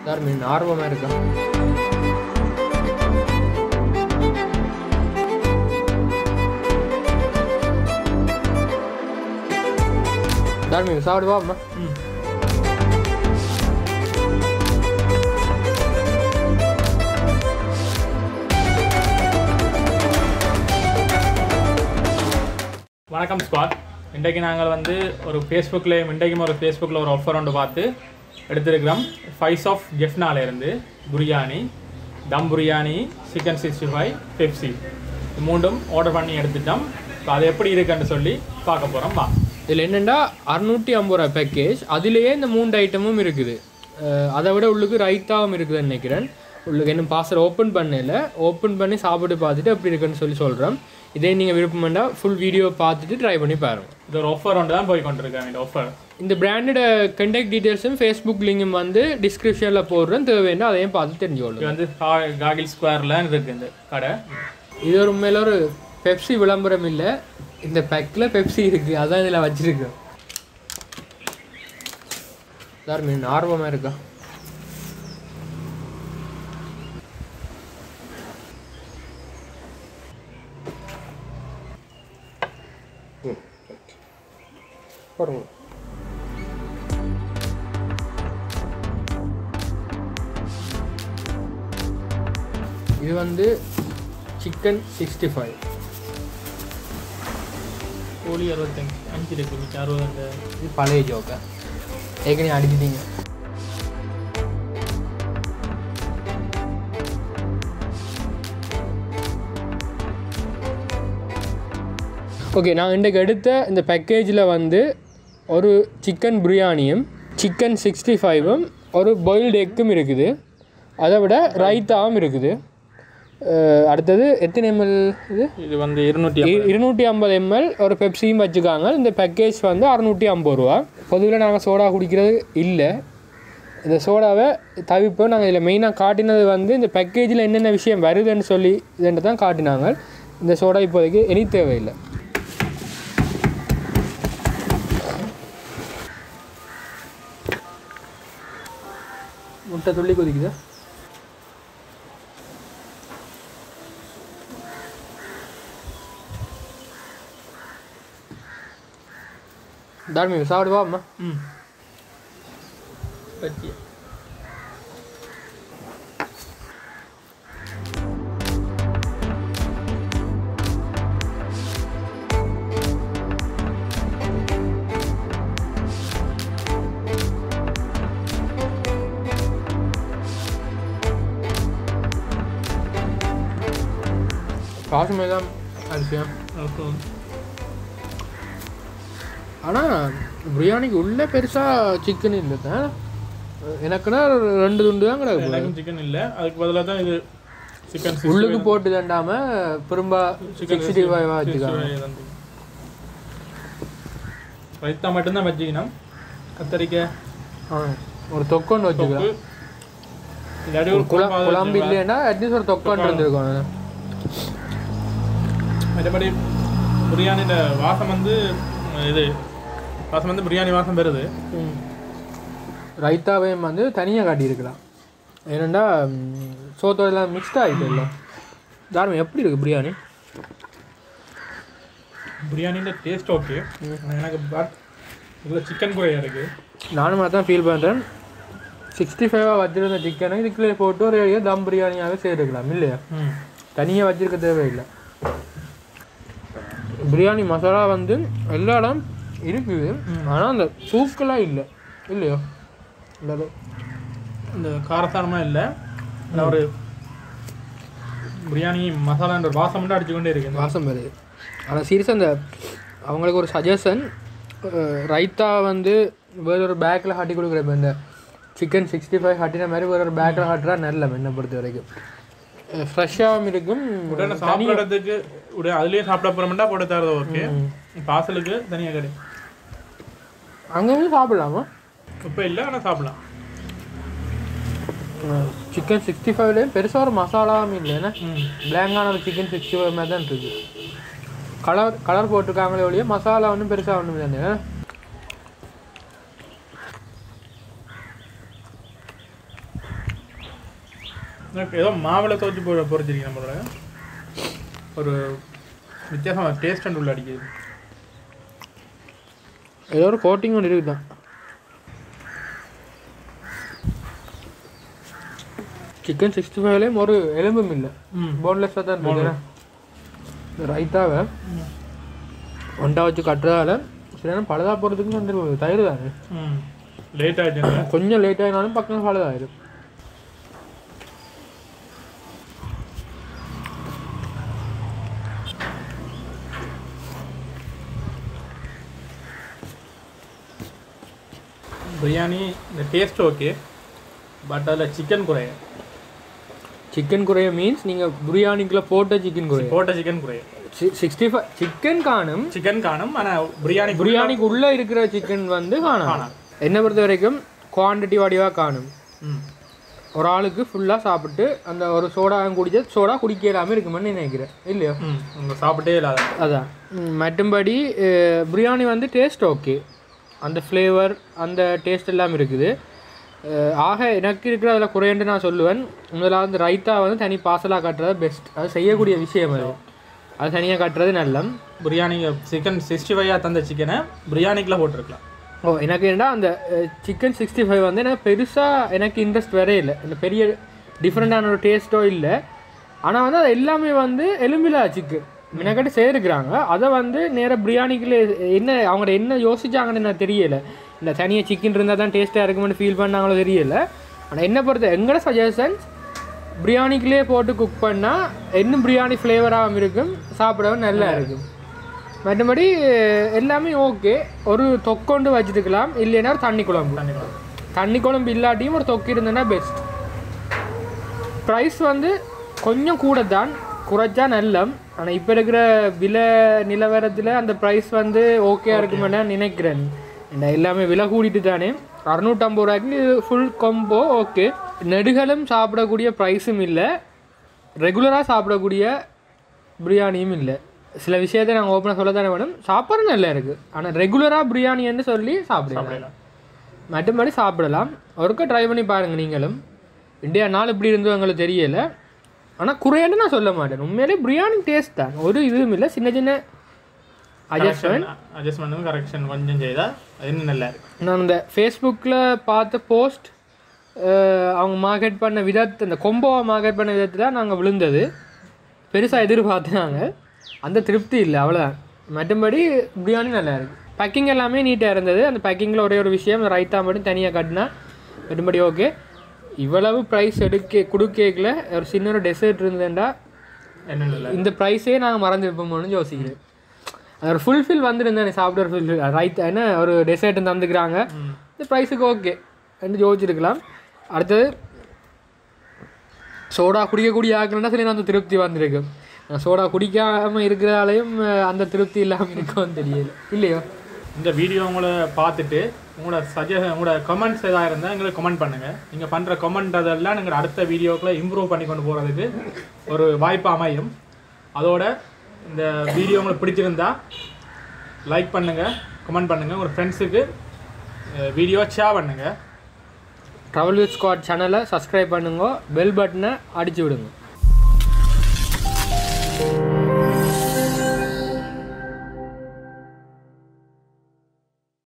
Sir மீன் ஆர்வமாக இருக்கா sir மீன் சாப்பிடுவா அம்மா வணக்கம் ஸ்குவாட் இன்றைக்கு நாங்கள் வந்து ஒரு ஃபேஸ்புக்கில் இன்றைக்கும் ஒரு ஃபேஸ்புக்கில் ஒரு ஆஃபர் ஒன்று பார்த்து எடுத்திருக்கிறோம் ஃபைஸ் ஆஃப் ஜெஃப்னால இருந்து biryani dum biryani chicken sixty five Pepsi இது மூண்டும் ஆர்டர் பண்ணி எடுத்துட்டோம் இப்போ அது எப்படி இருக்குன்னு சொல்லி பார்க்க போகிறோம் வா இதில் என்னென்னா அறுநூற்றி ஐம்பது ரூபா பேக்கேஜ் அதுலேயே இந்த மூன்று ஐட்டமும் இருக்குது அஹ் அதை விட உள்ளுக்கு ரைத்தாவும் இருக்குதுன்னு நினைக்கிறேன் உள்ளுக்கு இன்னும் பாசர் ஓப்பன் பண்ணல ஓப்பன் பண்ணி சாப்பிட்டு பார்த்துட்டு எப்படி இருக்குன்னு சொல்லி சொல்கிறோம் இதே நீங்கள் விருப்பம்னா ஃபுல் வீடியோ பார்த்துட்டு ட்ரை பண்ணி பாருங்க இது ஒரு ஆஃபர் ஒன்று தான் போய் கொண்டிருக்கேன் இந்த ஆஃபர் இந்த பிராண்டோட கண்டெக்ட் டீட்டெயில்ஸும் ஃபேஸ்புக் லிங்கும் வந்து டிஸ்கிரிப்ஷனில் போடுறேன் தேவைன்னா அதையும் பார்த்து இது தெரிஞ்சுக்கொள்ளுங்க வந்து கா- காகில் ஸ்கொயரில் இருக்கு இந்த கடை இது ஒரு உண்மையில ஒரு பெப்சி விளம்பரம் இல்லை இந்த பேக்கில் பெப்சி இருக்குது அதான் இதில் வச்சுருக்கோம் சார் மீன் ஆர்வமாக இருக்கா பாருங்க இது வந்து சிக்கன் சிக்ஸ்டி ஃபைவ் கோழி அறுபத்தஞ்சு அஞ்சு இருக்கு மிச்சம் அறுபது அந்த இது பழைய ஜோக்கா ஏற்கனவே அடிச்சிட்டீங்க ஓகே நான் இன்றைக்கு எடுத்த இந்த பேக்கேஜில் வந்து ஒரு சிக்கன் பிரியாணியும் சிக்கன் சிக்ஸ்டி ஃபைவும் ஒரு பாயில்டு எக்கும் இருக்குது அதை விட ரைத்தாவும் இருக்குது அஹ் அடுத்தது எத்தனை எம்எல் இது இது வந்து இருநூற்றி இ- இருநூற்றி ஐம்பது எம்எல் ஒரு பெப்சியும் வச்சுருக்காங்க இந்த பேக்கேஜ் வந்து அறநூற்றி ஐம்பது ரூபா பொதுவில் நாங்கள் சோடா குடிக்கிறது இல்லை இந்த சோடாவை தவிர்ப்போம் நாங்கள் இதில் மெயினாக காட்டினது வந்து இந்த பேக்கேஜில் என்னென்ன விஷயம் வருதுன்னு சொல்லி இதுன்ட்டு தான் காட்டினாங்க இந்த சோடா இப்போதைக்கு இனி தேவையில்லை முட்டை துள்ளி கொதிக்குதா தார்மி சாப்பிடுவா அம்மா ம் பச்சி காசுமே தான் அரிசியம் ஓகே ஆனால் பிரியாணிக்கு உள்ளே பெருசாக சிக்கன் இல்லை தான் எனக்குன்னா ஒரு ரெண்டு துண்டு தான் கிடக்கு எனக்கும் சிக்கன் இல்லை அதுக்கு பதிலாக தான் இது சிக்கன் உள்ளுக்கு போட்டு தண்டாம திரும்ப சிக்ஸ்டி ஃபைவ் வச்சுக்காங்க ரைத்தா மட்டும்தான் வச்சுக்கணும் கத்தரிக்காய் ஆ, ஒரு தொக்கொண்டு வச்சுக்கலாம் தொக்கு இல்லாட்டி ஒரு குழம்பு குழம்பாவது குழம்பு வச்சுக்கலாம். இல்லைன்னா அட்லீஸ்ட் ஒரு தொக்கொண்டு இருந்திருக்கும் மற்றபடி பிரியாணியோட வாசம் வந்து இது வாசம் வந்து பிரியாணி வாசம் வருது ரைத்தாவையும் வந்து தனியாக காட்டியிருக்கலாம் ஏனெண்டா ம், சோத்தோட எல்லாம் மிக்ஸ்ட் ஆகிட்டு இல்லை தாராளம் எப்படி இருக்குது பிரியாணி பிரியாணியோட டேஸ்ட் ஓகே எனக்கு பட் இதில் சிக்கன் குறையா இருக்கு நானும் தான் ஃபீல் பண்ணுறேன் சிக்ஸ்டி ஃபைவாக வச்சுருந்த சிக்கனை இதுக்குள்ளே போட்டு ஒரு தம் பிரியாணியாகவே செய்திருக்கலாம் இல்லையா ம் தனியாக வச்சிருக்க தேவையில்லை பிரியாணி மசாலா வந்து எல்லா இடம் இருக்குது ஆனால் அந்த தூக்கெல்லாம் இல்லை இல்லையோ இல்லை இந்த காரசாரமாக இல்லை ஆனால் ஒரு பிரியாணி மசாலான்ற ஒரு வாசம் மட்டும் அடிச்சுக்கொண்டே இருக்கு இந்த வாசம் வருது ஆனால் சீரியஸாக அந்த அவங்களுக்கு ஒரு சஜஷன் ரைத்தா வந்து வேற ஒரு பேக்கில் ஹட்டி கொடுக்குறப்ப இந்த சிக்கன் சிக்ஸ்டி ஃபைவ் ஹட்டின மாதிரி வேற ஒரு பேக்கில் ஹட்டுறா நல்ல என்னை பொறுத்த வரைக்கும் ஃப்ரெஷ்ஷாகவும் இருக்கும் உடனே சாப்பிட்றதுக்கு உடனே அதுலேயே சாப்பிட போகிறோம்னா போட்டு தரது ஓகே பார்சலுக்கு தனியாக கடை அங்கேயும் சாப்பிடலாமா இப்போ இல்லை ஆனால் சாப்பிடலாம் சிக்கன் சிக்ஸ்டி ஃபைவ்லேயும் பெருசாக ஒரு மசாலாவும் இல்லை ஏன்னா ம் பிளாங்கான ஒரு சிக்கன் சிக்ஸ்டி ஃபைவ் மாதிரி தான் இருக்குது கலர் கலர் போட்டிருக்காங்களே ஒழிய மசாலா ஒன்றும் பெருசாக ஒன்றும் தானே எனக்கு ஏதோ மாவில் துவச்சி பொ பொறிச்சிருக்கீங்க நம்மளோட ஒரு வித்தியாசமாக டேஸ்ட் அண்ட் உள்ள அடிக்குது ஏதோ ஒரு கோட்டிங் ஒன்று இருக்குதான் சிக்கன் சிக்ஸ்டி ஃபைவ்லேயும் ஒரு எலும்பும் இல்லை ம் போன்லெஸ்ஸாக தான் இருக்கு இந்த ரைத்தாவை ஒண்டா வச்சு கட்டுறதால சில நேரம் பழுதா போகிறதுக்கு வந்துருக்கும் தயிர் தானே ம் லேட் ஆகிடுங்க கொஞ்சம் லேட் ஆகினாலும் பக்கம் பழுதாயிரும் பிரியாணி இந்த டேஸ்ட் ஓகே பட் அதில் சிக்கன் குறைய சிக்கன் குறைய மீன்ஸ் நீங்கள் பிரியாணிக்குள்ள போட்ட சிக்கன் குறைய போட்ட சிக்கன் குறைய சிக்ஸ்டி ஃபைவ் சிக்கன் காணும் சிக்கன் காணும் ஆனால் பிரியாணி பிரியாணிக்கு உள்ளே இருக்கிற சிக்கன் வந்து காணும் காணும். என்னை பொறுத்த வரைக்கும் குவான்டிட்டி வடிவாக காணும் ம் ஒரு ஆளுக்கு ஃபுல்லாக சாப்பிட்டு அந்த ஒரு சோடா குடிச்ச சோடா குடிக்க இல்லாமல் இருக்குமென்னு நினைக்கிறேன் இல்லையோ ம் உங்கள் சாப்பிட்டே இல்லாத அதான் ம், மற்றும்படி அஹ், பிரியாணி வந்து டேஸ்ட் ஓகே அந்த ஃப்ளேவர் அந்த டேஸ்ட் எல்லாம் இருக்குது அஹ், ஆக எனக்கு இருக்கிற அதில் குறையன்று நான் சொல்லுவேன் முதலாவது ரைத்தா வந்து தனி பாசலாக கட்டுறது பெஸ்ட் அது செய்யக்கூடிய விஷயம் அது அது தனியாக கட்டுறது நல்லம் பிரியாணி சிக்கன் சிக்ஸ்டி ஃபைவாக தந்த சிக்கனை பிரியாணிக்குள்ள போட்டிருக்கலாம் ஓ எனக்கு என்னடா அந்த சிக்கன் சிக்ஸ்டி ஃபைவ் வந்து எனக்கு பெருசாக எனக்கு இன்ட்ரெஸ்ட் வரே இல்லை இந்த பெரிய டிஃப்ரெண்ட்டான ஒரு டேஸ்ட்டோ இல்லை ஆனால் வந்து அது எல்லாமே வந்து எலும்பிலா சிக்கன் மினக்கட்டு செய்திருக்கிறாங்க அதை வந்து நேராக பிரியாணிக்குள்ள என்ன அவங்க என்ன யோசிச்சாங்கன்னு எனக்கு தெரியல இல்லை தனியாக சிக்கன் இருந்தால் தான் டேஸ்ட்டாக இருக்குமென்னு ஃபீல் பண்ணாங்களோ தெரியல ஆனால் என்ன பொறுத்த எங்களோட சஜஷன்ஸ் பிரியாணிக்குள்ளே போட்டு குக் பண்ணால் இன்னும் பிரியாணி ஃப்ளேவராகவும் இருக்கும் சாப்பிடவும் நல்லா இருக்கும் மற்றபடி எல்லாமே ஓகே ஒரு தொக்கொண்டு வச்சுட்டுக்கலாம் இல்லைன்னா ஒரு தண்ணி குழம்பு பண்ணிக்கலாம் தண்ணி குழம்பு இல்லாட்டியும் ஒரு தொக்கு இருந்ததுன்னா பெஸ்ட் ப்ரைஸ் வந்து கொஞ்சம் கூட தான் குறைச்சா நல்லம் ஆனால் இப்போ இருக்கிற விலை நிலவரத்தில் அந்த ப்ரைஸ் வந்து ஓகேயா இருக்குமே நான் நினைக்கிறேன் இந்த எல்லாமே விலை கூட்டிட்டு தானே அறுநூற்றம்பது ரூபாய்க்கு ஃபுல் கொம்போ ஓகே நெடுகளும் சாப்பிடக்கூடிய ப்ரைஸும் இல்லை ரெகுலராக சாப்பிடக்கூடிய பிரியாணியும் இல்லை சில விஷயத்தை நாங்கள் ஓப்பனாக சொல்ல தானே வேணும் சாப்பாடு நல்லா இருக்குது ஆனால் ரெகுலராக பிரியாணின்னு சொல்லி சாப்பிடலாம் சாப்பிடலாம் மற்றபடி சாப்பிடலாம் ஒருக்கா ட்ரை பண்ணி பாருங்கள் நீங்களும் இந்தியா நாள் இப்படி இருந்தோ எங்களுக்கு தெரியல ஆனால் குறையான்னு நான் சொல்ல மாட்டேன் உண்மையிலே பிரியாணி டேஸ்ட் தான் ஒரு இதுவும் இல்லை சின்ன சின்ன அட்ஜஸ்ட்மெண்ட் அட்ஜஸ்ட்மெண்ட்டும் கரெக்ஷன் கொஞ்சம் செய்தால் அது இன்னும் நல்லா இருக்கு நான் இந்த ஃபேஸ்புக்கில் பார்த்த போஸ்ட் அவங்க மார்க்கெட் பண்ண விதத்தை இந்த கொம்போவை மார்க்கெட் பண்ண விதத்தில் நாங்கள் விழுந்தது பெருசாக எதிர்பார்த்தாங்க அந்த திருப்தி இல்லை அவ்வளோதான் மற்றபடி பிரியாணி நல்லா இருக்கு பேக்கிங் எல்லாமே நீட்டாக இருந்தது அந்த பேக்கிங்கில் ஒரே ஒரு விஷயம் இந்த ரைத்தா மட்டும் தனியாக கட்டினா மற்றபடி ஓகே இவ்வளவு ப்ரைஸ் எடுக்க கொடுக்கல ஒரு சின்ன ஒரு டெசர்ட் இருந்ததுண்டா என்ன நல்லா இந்த ப்ரைஸே நாங்கள் மறந்துருப்போமோன்னு யோசிக்கிறேன் அது ஒரு ஃபுல்ஃபில் வந்துருந்தேன் சாப்பிட ஒரு ஃபுல்ஃபில் ரைட் என்ன ஒரு டெசர்ட் தந்துக்கிறாங்க ம் இந்த ப்ரைஸுக்கு ஓகே என்று யோசிச்சிருக்கலாம் அடுத்தது சோடா குடிக்கக்கூடிய ஆக்கணும்னா சரி அந்த திருப்தி வந்திருக்கு நான் சோடா குடிக்காமல் இருக்கிறதாலையும் அஹ், அந்த திருப்தி இல்லாமல் இருக்கும்னு தெரியல இல்லையோ இந்த வீடியோ உங்களை பார்த்துட்டு உங்களோட சஜ உங்களோட கமெண்ட்ஸ் எதாக இருந்தால் எங்களுக்கு கமெண்ட் பண்ணுங்கள் நீங்கள் பண்ணுற கமெண்ட் அதெல்லாம் எங்களோட அடுத்த வீடியோக்குள்ள இம்ப்ரூவ் பண்ணி கொண்டு போகிறதுக்கு ஒரு வாய்ப்பு அமையும் அதோட இந்த வீடியோ உங்களுக்கு பிடிச்சிருந்தா லைக் பண்ணுங்கள் கமெண்ட் பண்ணுங்கள் உங்கள் ஃப்ரெண்ட்ஸுக்கு வீடியோ ஷேர் பண்ணுங்கள் ட்ராவல் வித் ஸ்குவாட் சேனலை சப்ஸ்கிரைப் பண்ணுங்க பெல் பட்டனை அடிச்சு விடுங்க